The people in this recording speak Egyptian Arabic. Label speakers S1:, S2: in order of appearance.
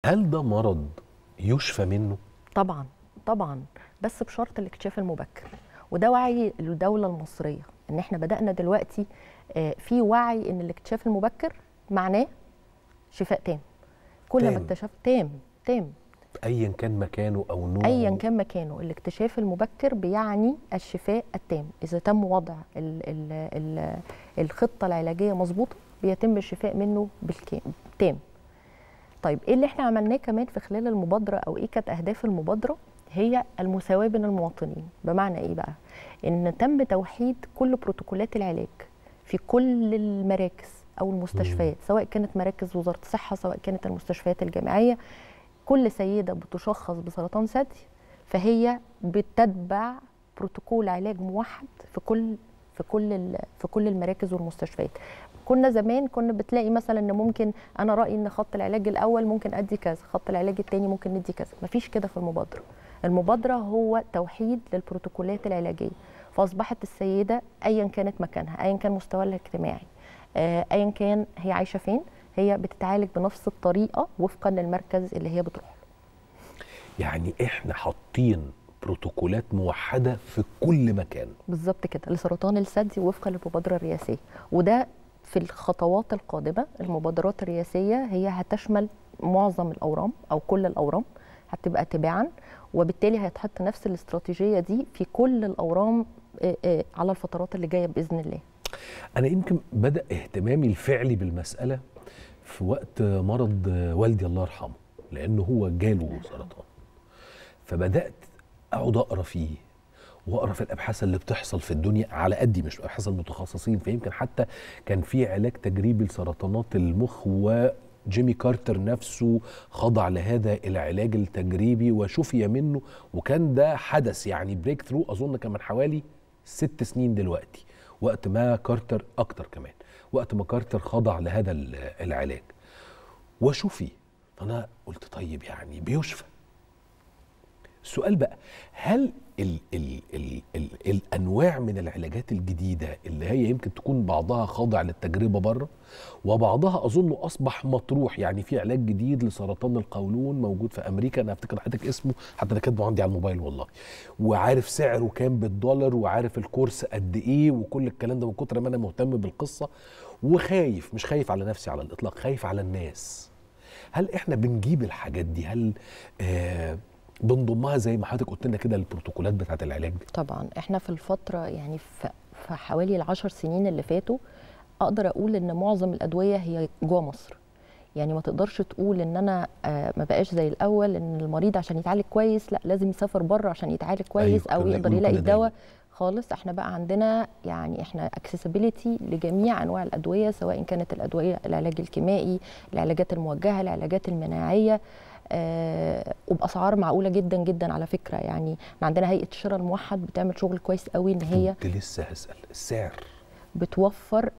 S1: هل ده مرض يشفى منه
S2: طبعا طبعا بس بشرط الاكتشاف المبكر وده وعي الدوله المصريه ان احنا بدانا دلوقتي آه، في وعي ان الاكتشاف المبكر معناه شفاء تام كل ما
S1: تام.
S2: اكتشفت تام تام
S1: ايا كان مكانه او نوعه
S2: ايا كان مكانه الاكتشاف المبكر بيعني الشفاء التام اذا تم وضع ال ال ال الخطه العلاجيه مظبوطه بيتم الشفاء منه بالكامل تام طيب ايه اللي احنا عملناه كمان في خلال المبادره او ايه كانت اهداف المبادره هي المساواه بين المواطنين بمعنى ايه بقى ان تم توحيد كل بروتوكولات العلاج في كل المراكز او المستشفيات سواء كانت مراكز وزاره الصحه سواء كانت المستشفيات الجامعيه كل سيده بتشخص بسرطان ثدي فهي بتتبع بروتوكول علاج موحد في كل في كل ال- في كل المراكز والمستشفيات كنا زمان كنا بتلاقي مثلا ان ممكن انا رايي ان خط العلاج الاول ممكن ادي كذا خط العلاج الثاني ممكن ندي كذا مفيش كده في المبادره المبادره هو توحيد للبروتوكولات العلاجيه فاصبحت السيده ايا كانت مكانها ايا كان مستواها الاجتماعي آه، ايا كان هي عايشه فين هي بتتعالج بنفس الطريقه وفقا للمركز اللي هي بتروح له
S1: يعني احنا حاطين بروتوكولات موحده في كل مكان
S2: بالظبط كده لسرطان الثدي وفقا للمبادره الرئاسيه وده في الخطوات القادمه المبادرات الرئاسيه هي هتشمل معظم الاورام او كل الاورام هتبقى تباعا وبالتالي هيتحط نفس الاستراتيجيه دي في كل الاورام آه، آه، على الفترات اللي جايه باذن الله
S1: انا يمكن بدا اهتمامي الفعلي بالمساله في وقت مرض والدي الله يرحمه لانه هو جاله سرطان فبدات اقعد اقرا فيه واقرا في الابحاث اللي بتحصل في الدنيا على قدي مش ابحاث المتخصصين فيمكن حتى كان في علاج تجريبي لسرطانات المخ وجيمي كارتر نفسه خضع لهذا العلاج التجريبي وشفي منه وكان ده حدث يعني بريك ثرو اظن كان من حوالي ست سنين دلوقتي وقت ما كارتر اكتر كمان وقت ما كارتر خضع لهذا ال- العلاج وشفي فانا قلت طيب يعني بيشفى السؤال بقى هل ال ال ال ال الانواع من العلاجات الجديده اللي هي يمكن تكون بعضها خاضع للتجربه بره وبعضها اظن اصبح مطروح يعني في علاج جديد لسرطان القولون موجود في امريكا انا افتكر حضرتك اسمه حتى انا كاتبه عندي على الموبايل والله وعارف سعره كام بالدولار وعارف الكورس قد ايه وكل الكلام ده من كتر ما انا مهتم بالقصه وخايف مش خايف على نفسي على الاطلاق خايف على الناس هل احنا بنجيب الحاجات دي هل آه بنضمها زي ما حضرتك قلت لنا كده البروتوكولات بتاعت العلاج دي
S2: طبعا احنا في الفتره يعني في في حوالي العشر سنين اللي فاتوا اقدر اقول ان معظم الادويه هي جوه مصر يعني ما تقدرش تقول ان انا آه، ما بقاش زي الاول ان المريض عشان يتعالج كويس لا لازم يسافر بره عشان يتعالج كويس
S1: أيوة،
S2: او
S1: كانوا
S2: يقدر
S1: يقولوا
S2: يلاقي
S1: كده دايماً.
S2: الدواء خالص احنا بقى عندنا يعني احنا اكسسبيليتي لجميع انواع الادويه سواء كانت الادويه العلاج الكيمائي العلاجات الموجهه العلاجات المناعيه آه وباسعار معقوله جدا جدا على فكره يعني احنا عندنا هيئه الشراء الموحد بتعمل شغل كويس قوي ان هي
S1: كنت لسه هسال السعر
S2: بتوفر